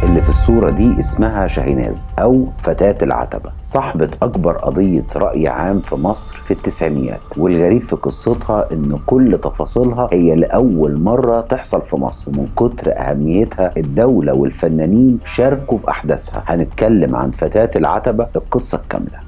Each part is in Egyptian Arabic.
اللي في الصورة دي اسمها شاهيناز أو فتاة العتبة صاحبة أكبر قضية رأي عام في مصر في التسعينيات والغريب في قصتها إن كل تفاصيلها هي لأول مرة تحصل في مصر من كتر أهميتها الدولة والفنانين شاركوا في أحداثها هنتكلم عن فتاة العتبة القصة الكاملة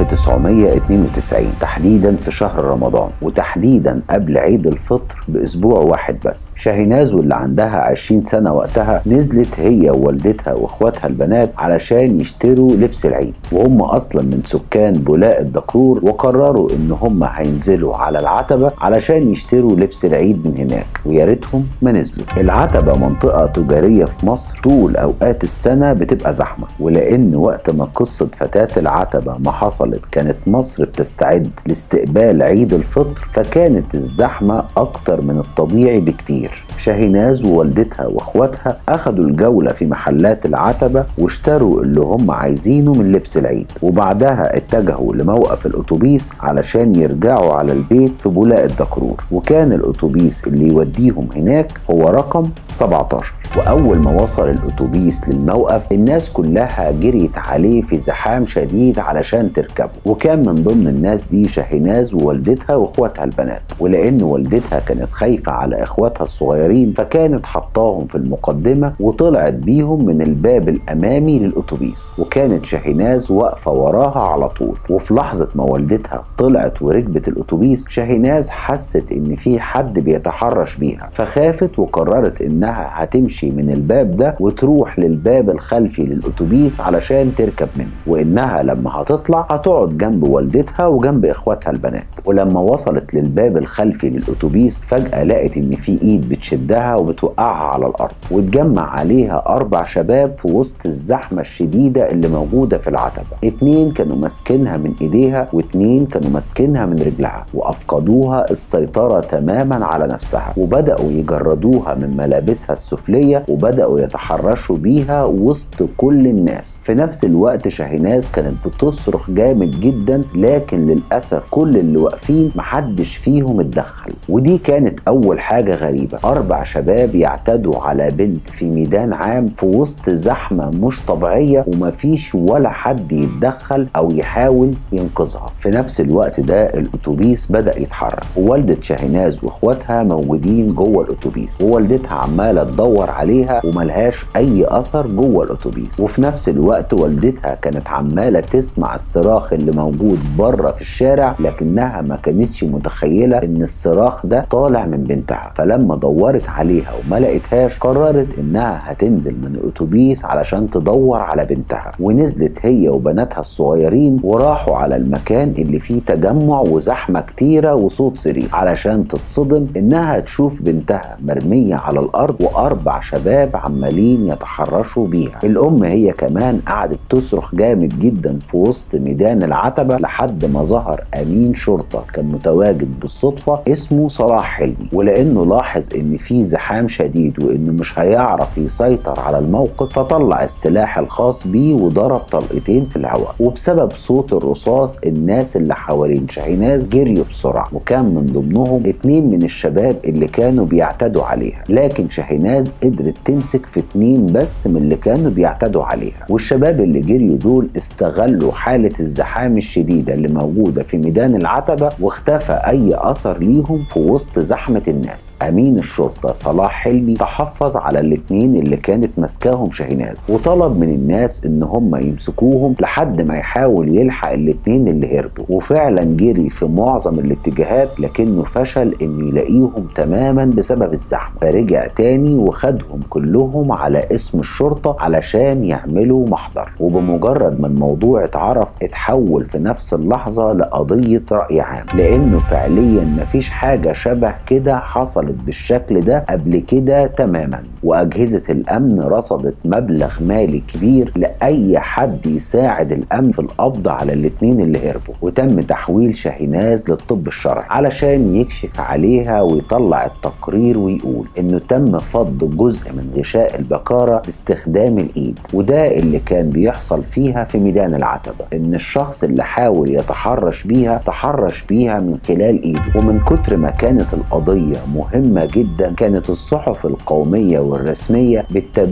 1992 تحديدا في شهر رمضان وتحديدا قبل عيد الفطر بأسبوع واحد بس شاهيناز واللي عندها 20 سنة وقتها نزلت هي ووالدتها واخواتها البنات علشان يشتروا لبس العيد وهم اصلا من سكان بولاق الدكرور وقرروا ان هم هينزلوا على العتبة علشان يشتروا لبس العيد من هناك ويا ريتهم ما نزلوا العتبة منطقة تجارية في مصر طول اوقات السنة بتبقى زحمة ولان وقت ما قصة فتاة العتبة ما حصلت كانت مصر بتستعد لاستقبال عيد الفطر فكانت الزحمة اكتر من الطبيعي بكتير شاهيناز ووالدتها واخواتها اخدوا الجولة في محلات العتبة واشتروا اللي هم عايزينه من لبس العيد وبعدها اتجهوا لموقف الاتوبيس علشان يرجعوا على البيت في بولاق الدكرور وكان الاتوبيس اللي يوديهم هناك هو رقم 17 واول ما وصل الاتوبيس للموقف الناس كلها جريت عليه في زحام شديد علشان تركبه وكان من ضمن الناس دي شاهيناز ووالدتها واخواتها البنات ولان والدتها كانت خايفه على اخواتها الصغيرين فكانت حطاهم في المقدمه وطلعت بيهم من الباب الامامي للاتوبيس وكانت شاهيناز واقفه وراها على طول وفي لحظه ما والدتها طلعت وركبت الاتوبيس شاهيناز حست ان في حد بيتحرش بيها فخافت وقررت انها هتمشي من الباب ده وتروح للباب الخلفي للاتوبيس علشان تركب منه وانها لما هتطلع هتقعد جنب والدتها وجنب اخواتها البنات ولما وصلت للباب الخلفي للاتوبيس فجاه لقت ان في ايد بتشدها وبتوقعها على الارض واتجمع عليها اربع شباب في وسط الزحمه الشديده اللي موجوده في العتبه اتنين كانوا ماسكينها من ايديها واتنين كانوا ماسكينها من رجلها وافقدوها السيطره تماما على نفسها وبداوا يجردوها من ملابسها السفليه وبداوا يتحرشوا بيها وسط كل الناس في نفس الوقت شاهيناز كانت بتصرخ جامد جدا لكن للاسف كل اللي واقفين محدش فيهم اتدخل ودي كانت اول حاجه غريبه اربع شباب يعتدوا على بنت في ميدان عام في وسط زحمه مش طبيعيه ومفيش ولا حد يتدخل او يحاول ينقذها في نفس الوقت ده الاتوبيس بدا يتحرك ووالده شاهيناز واخواتها موجودين جوه الاتوبيس ووالدتها عماله تدور عليها وملهاش اي اثر جوه الاتوبيس وفي نفس الوقت والدتها كانت عماله تسمع الصراخ اللي موجود بره في الشارع لكنها ما كانتش متخيله ان الصراخ ده طالع من بنتها فلما دورت عليها وما لقيتهاش قررت انها هتنزل من الاتوبيس علشان تدور على بنتها ونزلت هي وبناتها الصغيرين وراحوا على المكان اللي فيه تجمع وزحمه كتيره وصوت صريخ علشان تتصدم انها تشوف بنتها مرميه على الارض واربع شباب عمالين يتحرشوا بيها الام هي كمان قعدت تصرخ جامد جدا في وسط ميدان العتبه لحد ما ظهر امين شرطه كان متواجد بالصدفه اسمه صلاح حلمي ولانه لاحظ ان في زحام شديد وانه مش هيعرف يسيطر على الموقف فطلع السلاح الخاص بيه وضرب طلقتين في الهواء وبسبب صوت الرصاص الناس اللي حوالين شاهيناز جريوا بسرعه وكان من ضمنهم اتنين من الشباب اللي كانوا بيعتدوا عليها لكن شاهيناز قدرت تمسك في اتنين بس من اللي كانوا بيعتدوا عليها والشباب اللي جريوا دول استغلوا حاله الزحام الشديده اللي موجوده في ميدان العتبه واختفى اي اثر ليهم في وسط زحمه الناس امين الشرطه صلاح حلمي تحفظ على الاتنين اللي كانت ماسكاهم شاهيناز وطلب من الناس ان هم يمسكوهم لحد ما يحاول يلحق الاتنين اللي هربوا وفعلا جري في معظم الاتجاهات لكنه فشل انه يلاقيهم تماما بسبب الزحمه فرجع تاني وخدهم كلهم على اسم الشرطه علشان يعملوا محضر وبمجرد ما الموضوع اتعرف اتحول في نفس اللحظه لقضيه راي عام لانه فعليا مفيش حاجه شبه كده حصلت بالشكل ده قبل كده تماما واجهزه الامن رصدت مبلغ مالي كبير لاي حد يساعد الامن في القبض على الاتنين اللي هربوا وتم تحويل شاهيناز للطب الشرعي علشان يكشف عليها ويطلع التقرير ويقول انه تم فض جزء من غشاء البكاره باستخدام الايد وده اللي كان بيحصل فيها في ميدان العتبه ان الشخص اللي حاول يتحرش بيها تحرش بيها من خلال ايده ومن كتر ما كانت القضيه مهمه جدا كانت الصحف القوميه والرسميه بتتابعها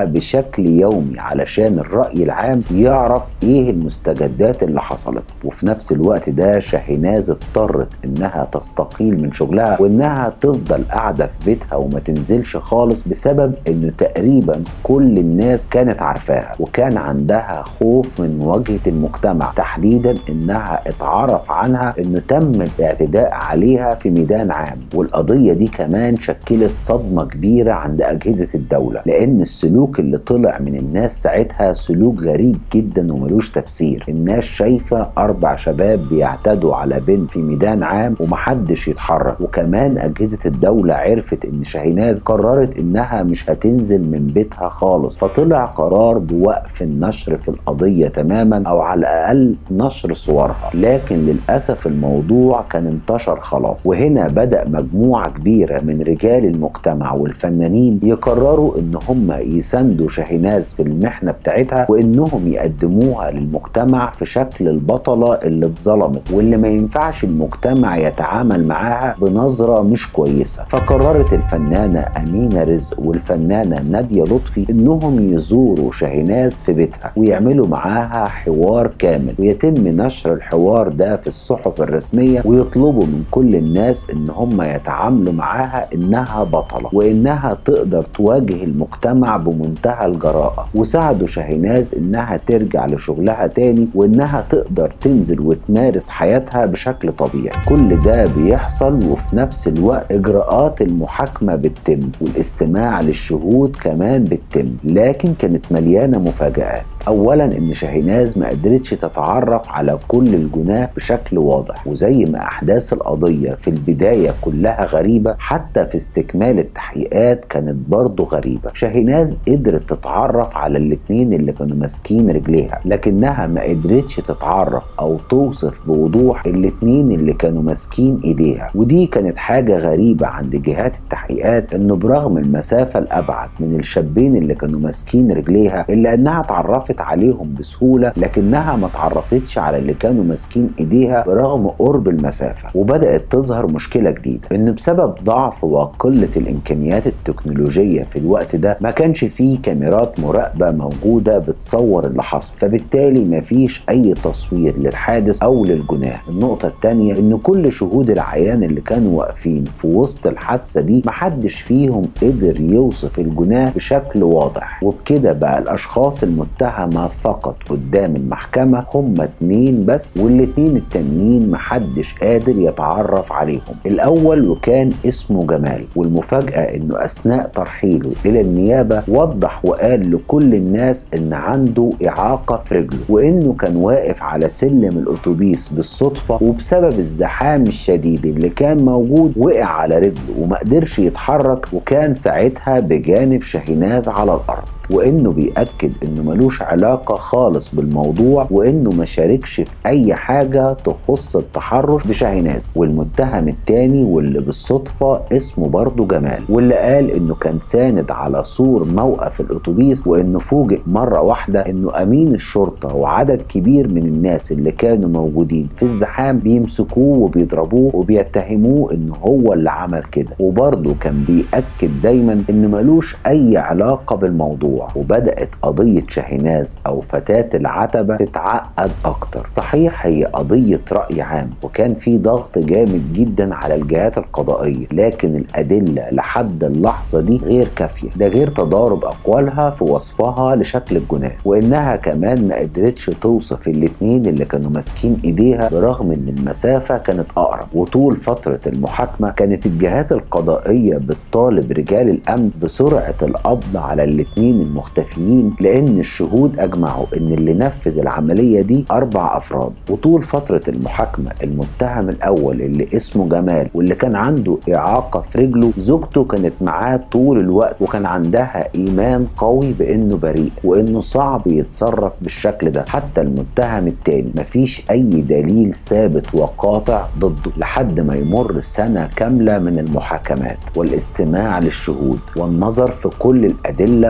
بيتها بشكل يومي علشان الرأي العام يعرف ايه المستجدات اللي حصلت وفي نفس الوقت ده شاهيناز اضطرت انها تستقيل من شغلها وانها تفضل قاعدة في بيتها وما تنزلش خالص بسبب انه تقريبا كل الناس كانت عارفاها وكان عندها خوف من مواجهة المجتمع تحديدا انها اتعرف عنها انه تم الاعتداء عليها في ميدان عام والقضية دي كمان شكلت صدمة كبيرة عند أجهزة الدولة لأن السلوك اللي طلع من الناس ساعتها سلوك غريب جدا وملوش تفسير الناس شايفة أربع شباب بيعتدوا على بنت في ميدان عام ومحدش يتحرك وكمان أجهزة الدولة عرفت إن شاهيناز قررت إنها مش هتنزل من بيتها خالص فطلع قرار بوقف النشر في القضية تماما أو على الأقل نشر صورها لكن للأسف الموضوع كان انتشر خلاص وهنا بدأ مجموعة كبيرة من رجال المجتمع والفنانين يقرروا إن هم يساندوا شاهيناز في المحنة بتاعتها وإنهم يقدموها للمجتمع في شكل البطلة اللي اتظلمت واللي ما ينفعش المجتمع يتعامل معاها بنظرة مش كويسة فقررت الفنانة أمينة رزق والفنانة نادية لطفي إنهم يزوروا شاهيناز في بيتها ويعملوا معاها حوار كامل ويتم نشر الحوار ده في الصحف الرسمية ويطلبوا من كل الناس إن هم يتعاملوا معاها إنها بطلة وإنها تقدر تواجه المجتمع بمنتهى الجراءة وساعدوا شاهيناز إنها ترجع لشغلها تاني وإنها تقدر تنزل وتمارس حياتها بشكل طبيعي كل ده بيحصل وفي نفس الوقت إجراءات المحاكمة بتتم والاستماع للشهود كمان بتتم لكن كانت مليانة مفاجآت اولا ان شاهيناز ما قدرتش تتعرف على كل الجناه بشكل واضح وزي ما احداث القضيه في البدايه كلها غريبه حتى في استكمال التحقيقات كانت برضه غريبه شاهيناز قدرت تتعرف على الاتنين اللي كانوا ماسكين رجليها لكنها ما قدرتش تتعرف او توصف بوضوح الاتنين اللي كانوا ماسكين ايديها ودي كانت حاجه غريبه عند جهات التحقيقات انه برغم المسافه الابعد من الشابين اللي كانوا ماسكين رجليها الا انها اتعرفت اتعرفت عليهم بسهوله لكنها ما اتعرفتش على اللي كانوا ماسكين ايديها برغم قرب المسافه وبدات تظهر مشكله جديده ان بسبب ضعف وقله الامكانيات التكنولوجيه في الوقت ده ما كانش فيه كاميرات مراقبه موجوده بتصور اللي حصل فبالتالي ما فيش اي تصوير للحادث او للجناه النقطه الثانيه ان كل شهود العيان اللي كانوا واقفين في وسط الحادثه دي محدش فيهم قدر يوصف الجناه بشكل واضح وبكده بقى الاشخاص المتهم المتهمة فقط قدام المحكمة هم اتنين بس والاتنين التانيين محدش قادر يتعرف عليهم الأول وكان اسمه جمال والمفاجأة إنه أثناء ترحيله إلى النيابة وضح وقال لكل الناس إن عنده إعاقة في رجله وإنه كان واقف على سلم الأتوبيس بالصدفة وبسبب الزحام الشديد اللي كان موجود وقع على رجله وما قدرش يتحرك وكان ساعتها بجانب شاهيناز على الأرض وانه بيأكد انه ملوش علاقة خالص بالموضوع وانه ما شاركش في اي حاجة تخص التحرش بشاهيناز والمتهم التاني واللي بالصدفة اسمه برضه جمال واللي قال انه كان ساند على سور موقف الاتوبيس وانه فوجئ مرة واحدة انه امين الشرطة وعدد كبير من الناس اللي كانوا موجودين في الزحام بيمسكوه وبيضربوه وبيتهموه انه هو اللي عمل كده وبرضه كان بيأكد دايما انه ملوش اي علاقة بالموضوع وبدأت قضية شاهيناز أو فتاة العتبة تتعقد أكتر صحيح هي قضية رأي عام وكان في ضغط جامد جدا على الجهات القضائية لكن الأدلة لحد اللحظة دي غير كافية ده غير تضارب أقوالها في وصفها لشكل الجناه وإنها كمان ما قدرتش توصف الاتنين اللي كانوا ماسكين إيديها برغم إن المسافة كانت أقرب وطول فترة المحاكمة كانت الجهات القضائية بتطالب رجال الأمن بسرعة القبض على الاتنين المختفيين لان الشهود اجمعوا ان اللي نفذ العمليه دي اربع افراد وطول فتره المحاكمه المتهم الاول اللي اسمه جمال واللي كان عنده اعاقه في رجله زوجته كانت معاه طول الوقت وكان عندها ايمان قوي بانه بريء وانه صعب يتصرف بالشكل ده حتى المتهم التاني مفيش اي دليل ثابت وقاطع ضده لحد ما يمر سنه كامله من المحاكمات والاستماع للشهود والنظر في كل الادله والتقارير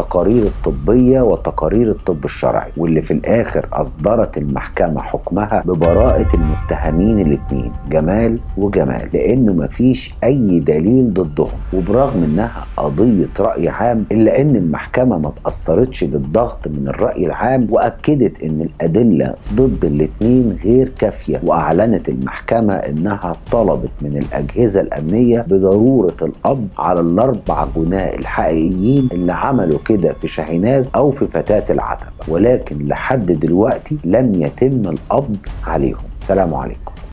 التقارير الطبية وتقارير الطب الشرعي واللي في الآخر أصدرت المحكمة حكمها ببراءة المتهمين الاتنين جمال وجمال لأنه مفيش أي دليل ضدهم وبرغم إنها قضية رأي عام إلا إن المحكمة ما تأثرتش بالضغط من الرأي العام وأكدت إن الأدلة ضد الاتنين غير كافية وأعلنت المحكمة إنها طلبت من الأجهزة الأمنية بضرورة القبض على الأربع جناه الحقيقيين اللي عملوا كده في شاهيناز أو في فتاة العتبة ولكن لحد دلوقتي لم يتم القبض عليهم سلام عليكم